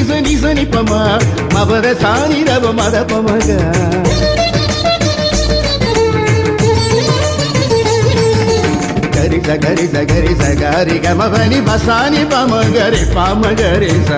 నిస నిస నిపమ మవర సాని రవ మద పమగ గరి స గరి స గరి స గరి గమ పని బసాని పమ గరి పమ గరి స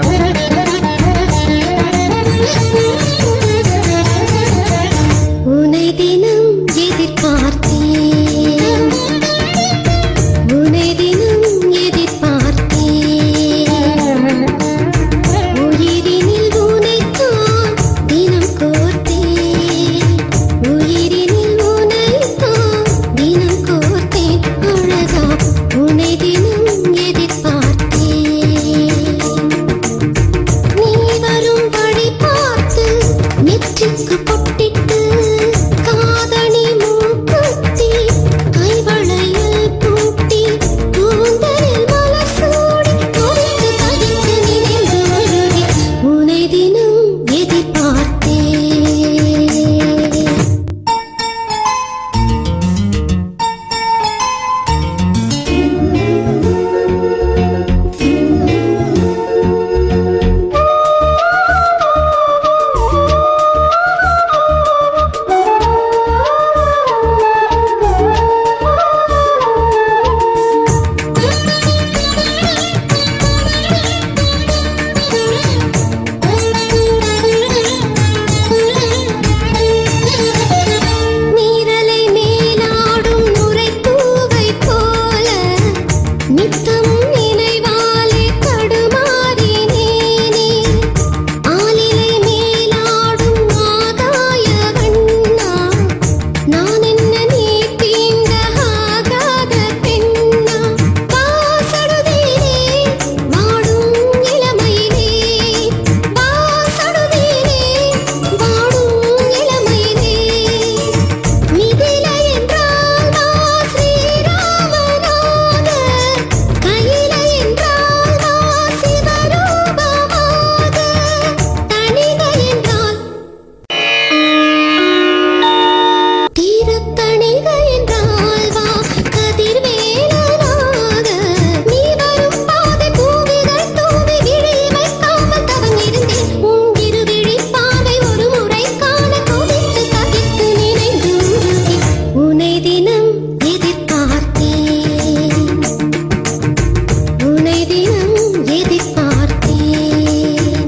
உனை தினம் எதிர்பார்த்தேன் உனை தினம் எதிர்பார்த்தேன் உயிரினில் உனைத்தான் தினம் கோர்த்தேன் உயிரினில் உனைத்தான் தினம் கோர்த்தேன் அழகா உனை தினம் எதிர்பார்த்தேன் நீ வரும் வழி பார்த்து நெற்றிக்கு பொட்டிட்டு காதணி மூக்குத்தி கைவளையல் பூட்டி கூந்தலில் மலர் சூடி கொதித்து கதித்து நினைந்து உருகி உனை தினம் எதிர்பார்த்தேன் நீரலை மேலாடும் நுரைப்பூவை போல நித்தம் நினைவாலே தடுமாறினேனே ஆலிலை மேலாடும் ஆகாய வண்ணா நான் என்ன நீ தீண்ட ஆகாத பெண்ணா வாசடுதீரே வாடும் இளமையிலே வாசடுதீரே வாடும் இளமையிலே மிதிலை என்றால் நான் ஸ்ரீராமனாக கையிலை என்றால் நான் சிவரூபமாக தணிகை என்றால் தீரத்தணிகை என்றால் வா கதிர்வேலனாக நீ வரும் பாதை பூவிகள் தூவி விழி வைக்காமல் தவம் இருந்தேன் உன் இருவிழி பாவை ஒரு முறை காண கொதித்து தவித்து நினைந்து உருகி உனை தினம் எதிர்பார்த்தேன் உனை தினம் எதிர்பார்த்தேன்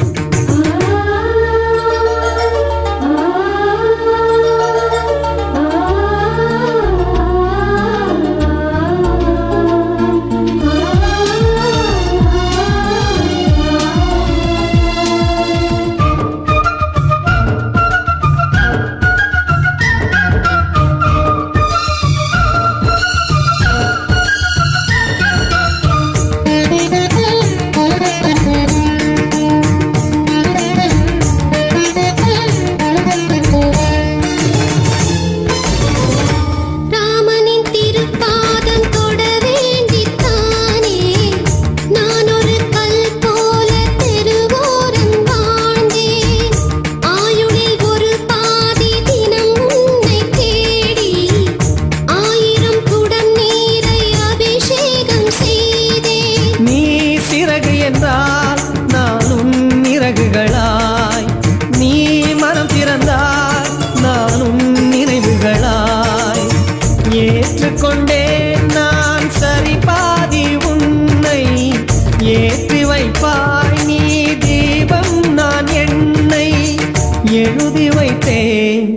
ராமனின் திருப்பாதம் தொட வேண்டித்தானே நான் ஒரு கல் போல தெருவோரம் வாழ்ந்தேன் ஆயுளில் ஒரு பாதி தினம் உன்னை தேடி ஆயிரம் குடம் நீரை அபிஷேகம் செய்தேன் நீ சிறகு என்றால் நானும் இறகுகளாய் நீ மனம் திறந்தால் நானும் நினைவுகளாய் ஏற்றுக்கொண்டேன் நான் சரி பாதி உன்னை ஏற்றி வைப்பாய் நீ தீபம் நான் எண்ணெய் எழுதி வைத்தேன்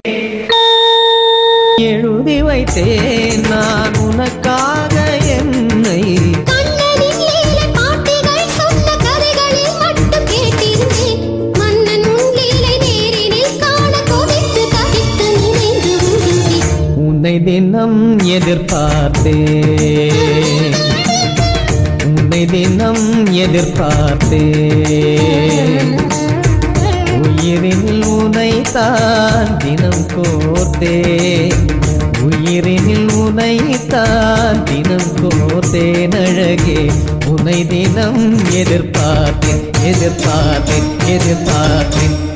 எழுதி வைத்தேன் நான் உனக்காக என்னை கண்ணனின் லீலை பாட்டிகள் சொன்ன கதைகளில் மட்டும் கேட்டிருந்தேன் மன்னன் உன் லீலை நேரினில் காண கொதித்து தவித்து நினைந்து உருகி உன்னை தினம் எதிர்பார்த்தேன் உன்னை தினம் எதிர்பார்த்தேன் உயிரினில் உனைத்தான் தினம் கோர்த்தேன் உயிரினில் உனைத்தான் தினம் கோர்த்தேன் அழகே உன்னை தினம் எதிர்பார்த்தேன் எதிர்பார்த்தேன் எதிர்பார்த்தேன்